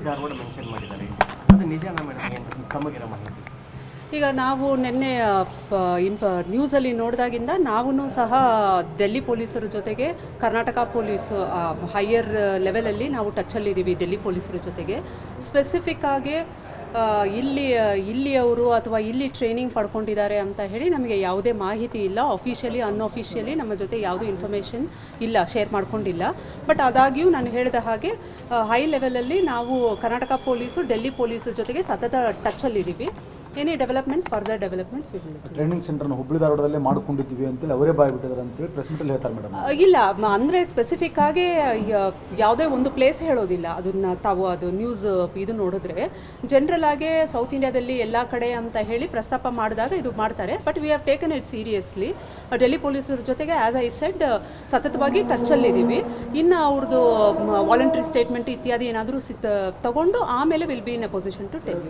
Dharwad mention ಮಾಡಿದ್ದಾರೆ ಅದು ನಿಜಾನ ಮೇಡಮ್ ಏನು ತಮಗಿರೋ ಮಾಹಿತಿ ಈಗ ನಾವು ನಿನ್ನೆ ಇನ್ಫ ನ್ಯೂಸಲ್ಲಿ ನೋಡಿದಾಗಿಂದ ನಾವೂ ಸಹ ಡೆಲ್ಲಿ ಪೊಲೀಸರ ಜೊತೆಗೆ ಕರ್ನಾಟಕ ಪೊಲೀಸ್ ಹೈಯರ್ ಲೆವೆಲಲ್ಲಿ ನಾವು ಟಚಲ್ಲಿದ್ದೀವಿ ಡೆಲ್ಲಿ ಪೊಲೀಸರ ಜೊತೆಗೆ ಸ್ಪೆಸಿಫಿಕ್ ಆಗಿ ಆ, ಇಲ್ಲಿ ಇಲ್ಲಿಯವರು ಅಥವಾ ಇಲ್ಲಿ ಟ್ರೈನಿಂಗ್ ಪಡ್ಕೊಂಡಿದ್ದಾರೆ ಅಂತ ಹೇಳಿ ನಮಗೆ ಯಾವುದೇ ಮಾಹಿತಿ ಇಲ್ಲ ಅಫಿಷಿಯಲಿ ಅನ್ಅಫಿಷಿಯಲಿ ನಮ್ಮ ಜೊತೆ ಯಾವುದೂ ಇನ್ಫಾರ್ಮೇಷನ್ ಇಲ್ಲ ಶೇರ್ ಮಾಡ್ಕೊಂಡಿಲ್ಲ ಬಟ್ ಆದಾಗ್ಯೂ ನಾನು ಹೇಳಿದ ಹಾಗೆ ಹೈ ಲೆವೆಲಲ್ಲಿ ನಾವು ಕರ್ನಾಟಕ ಪೊಲೀಸು ಡೆಲ್ಲಿ ಪೊಲೀಸರ ಜೊತೆಗೆ ಸತತ ಟಚಲ್ಲಿದ್ದೀವಿ any developments further developments training ಸೆಂಟರ್ನ ಹುಬ್ಬಳ್ಳಿ ಧಾರವಾಡದಲ್ಲೇ ಮಾಡ್ಕೊಂಡಿದ್ದೀವಿ ಅಂತೇಳಿ ಅವರೇ ಬಾಯ್ ಬಿಟ್ಟಿದ್ದಾರೆ ಅಂತೇಳಿ ಪ್ರೆಸ್ ಮೀಟಲ್ಲಿ ಹೇಳ್ತಾರೆ ಮೇಡಮ್ ಇಲ್ಲ ಮ- ಅಂದ್ರೆ ಸ್ಪೆಸಿಫಿಕ್ ಆಗಿ ಯ- ಯಾವುದೇ ಒಂದು ಪ್ಲೇಸ್ ಹೇಳೋದಿಲ್ಲ ಅದನ್ನ ತಾವು ಅದು ನ್ಯೂಸ್ ಇದು ನೋಡಿದ್ರೆ ಜನರಲ್ ಆಗಿ ಸೌತ್ ಇಂಡಿಯಾದಲ್ಲಿ ಎಲ್ಲ ಕಡೆ ಅಂತ ಹೇಳಿ ಪ್ರಸ್ತಾಪ ಮಾಡಿದಾಗ ಇದು ಮಾಡ್ತಾರೆ but we have taken it seriously Delhi ಪೊಲೀಸರ ಜೊತೆಗೆ ಆಸ್ ಐ ಸೆಡ್ ಸತತವಾಗಿ ಟಚ್ಚಲ್ಲಿದ್ದೀವಿ ಇನ್ನು ಅವ್ರದ್ದು ವಾಲಂಟ್ರಿ ಸ್ಟೇಟ್ಮೆಂಟ್ ಇತ್ಯಾದಿ ಏನಾದರೂ ಸಿತ್ ತಗೊಂಡು ಆಮೇಲೆ will be in a position to tell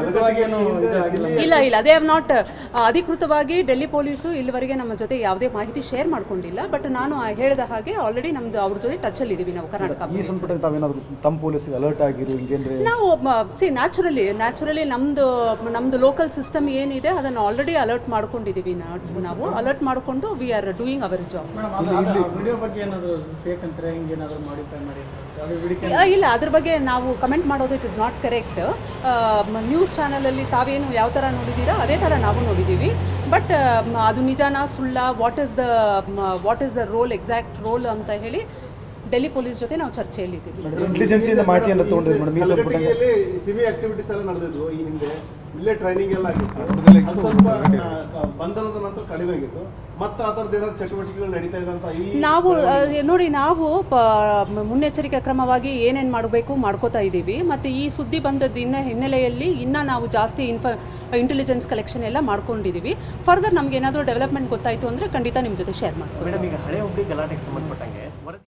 ಇಲ್ಲ ಇಲ್ಲ ಅದೇ ಹ್ಯಾವ್ ನಾಟ್ ಅಧಿಕೃತವಾಗಿ ಡೆಲ್ಲಿ ಪೊಲೀಸು ಇಲ್ಲಿವರೆಗೆ ನಮ್ಮ ಜೊತೆ ಯಾವುದೇ ಮಾಹಿತಿ ಶೇರ್ ಮಾಡ್ಕೊಂಡಿಲ್ಲ ಬಟ್ ನಾನು ಆ ಹೇಳಿದ ಹಾಗೆ ಆಲ್ರೆಡಿ ನಮ್ದು ಅವ್ರ ಜೊತೆ ಟಚಲ್ಲಿ ಇದ್ದೀವಿ ನಾವು ಕರ್ನಾಟಕ ಈ ಸಂಪುಟಕ್ಕೆ ತಾವೇನಾದ್ರು ತಮ್ಮ ಪೊಲೀಸ್ಗೆ ಅಲರ್ಟ್ ಆಗಿರು ಹಿಂಗೇನ್ರಿ ನಾವು ಸಿ ನ್ಯಾಚುರಲಿ ನ್ಯಾಚುರಲಿ ನಮ್ಮದು ನಮ್ಮದು ಲೋಕಲ್ ಸಿಸ್ಟಮ್ ಏನಿದೆ ಅದನ್ನು ಆಲ್ರೆಡಿ ಅಲರ್ಟ್ ಮಾಡ್ಕೊಂಡಿದ್ದೀವಿ ನಾವು ನಾವು ಅಲರ್ಟ್ ಮಾಡಿಕೊಂಡು we are doing our job video ಬಗ್ಗೆ ಏನಾದ್ರು ಫೇಕ್ ಅಂತಾರೆ ಹಿಂಗೆ ಏನಾದ್ರು ಮಾಡಿಫೈ ಮಾಡಿ ಅದು ವಿಡಿಯೋ ಆ, ಇಲ್ಲ ಅದ್ರ ಬಗ್ಗೆ ನಾವು ಕಮೆಂಟ್ ಮಾಡೋದು it is not correct news ಚಾನಲಲ್ಲಿ ತಾವೇನು ಯಾವ ಥರ ನೋಡಿದ್ದೀರಾ ಅದೇ ಥರ ನಾವು ನೋಡಿದ್ದೀವಿ ಬಟ್ ಅದು ನಿಜಾನ ಸುಳ್ಳ what is the what is the role exact role ಅಂತ ಹೇಳಿ ಡೆಲ್ಲಿ ಪೊಲೀಸ್ ಜೊತೆ ನಾವು ಚರ್ಚೆಯಲ್ಲಿದ್ದೀವಿ ಇಂಟೆಲಿಜೆನ್ಸಿಯಿಂದ ಮಾಹಿತಿಯನ್ನು ತೊಗೊಂಡಿದ್ದು ಮೇಡಮ್ ಈ ಸಂಪುಟ ಕಲಘಟಗಿಯಲ್ಲಿ ಸಿವಿ ಆಕ್ಟಿವಿಟೀಸ್ ಎಲ್ಲ ನಡೆದಿದ್ವು ಈ ಹಿಂದೆ ಇಲ್ಲೇ ಟ್ರೈನಿಂಗ್ ಎಲ್ಲ ಆಗಿತ್ತು ಅದು ಸ್ವಲ್ಪ ಆ, ಬಂಧನದ ನಂತರ ಕಡಿಮೆ ಆಗಿತ್ತು ಮತ್ತೆ ಆ ಥರದ್ದು ಏನಾದ್ರು ಚಟುವಟಿಕೆಗಳು ನಡೀತಾ ಇದೆ ಅಂತ ಈ ನಾವು ಆ, ನೋಡಿ ನಾವು ಪ- ಮ- ಮುನ್ನೆಚ್ಚರಿಕೆ ಕ್ರಮವಾಗಿ ಏನೇನು ಮಾಡಬೇಕು ಮಾಡ್ಕೋತಾ ಇದ್ದೀವಿ ಮತ್ತು ಈ ಸುದ್ದಿ ಬಂದದ್ದು ಇನ್ನ ಹಿನ್ನೆಲೆಯಲ್ಲಿ ಇನ್ನೂ ನಾವು ಜಾಸ್ತಿ ಇನ್ಫ ಇಂಟೆಲಿಜೆನ್ಸ್ ಕಲೆಕ್ಷನ್ ಎಲ್ಲ ಮಾಡ್ಕೊಂಡಿದ್ದೀವಿ ಫರ್ದರ್ ನಮ್ಗೆ ಏನಾದರೂ ಡೆವಲಪ್ಮೆಂಟ್ ಗೊತ್ತಾಯಿತು ಅಂದರೆ ಖಂಡಿತ ನಿಮ್ಮ ಜೊತೆ ಶೇರ್ ಮಾಡ್ತೀವಿ ಮೇಡಮ್ ಈಗ ಹಳೆ ಹುಬ್ಳಿ ಗಲಾಟೆಗೆ ಸಂಬಂಧಪಟ್ಟಂಗೆ ವರದಿ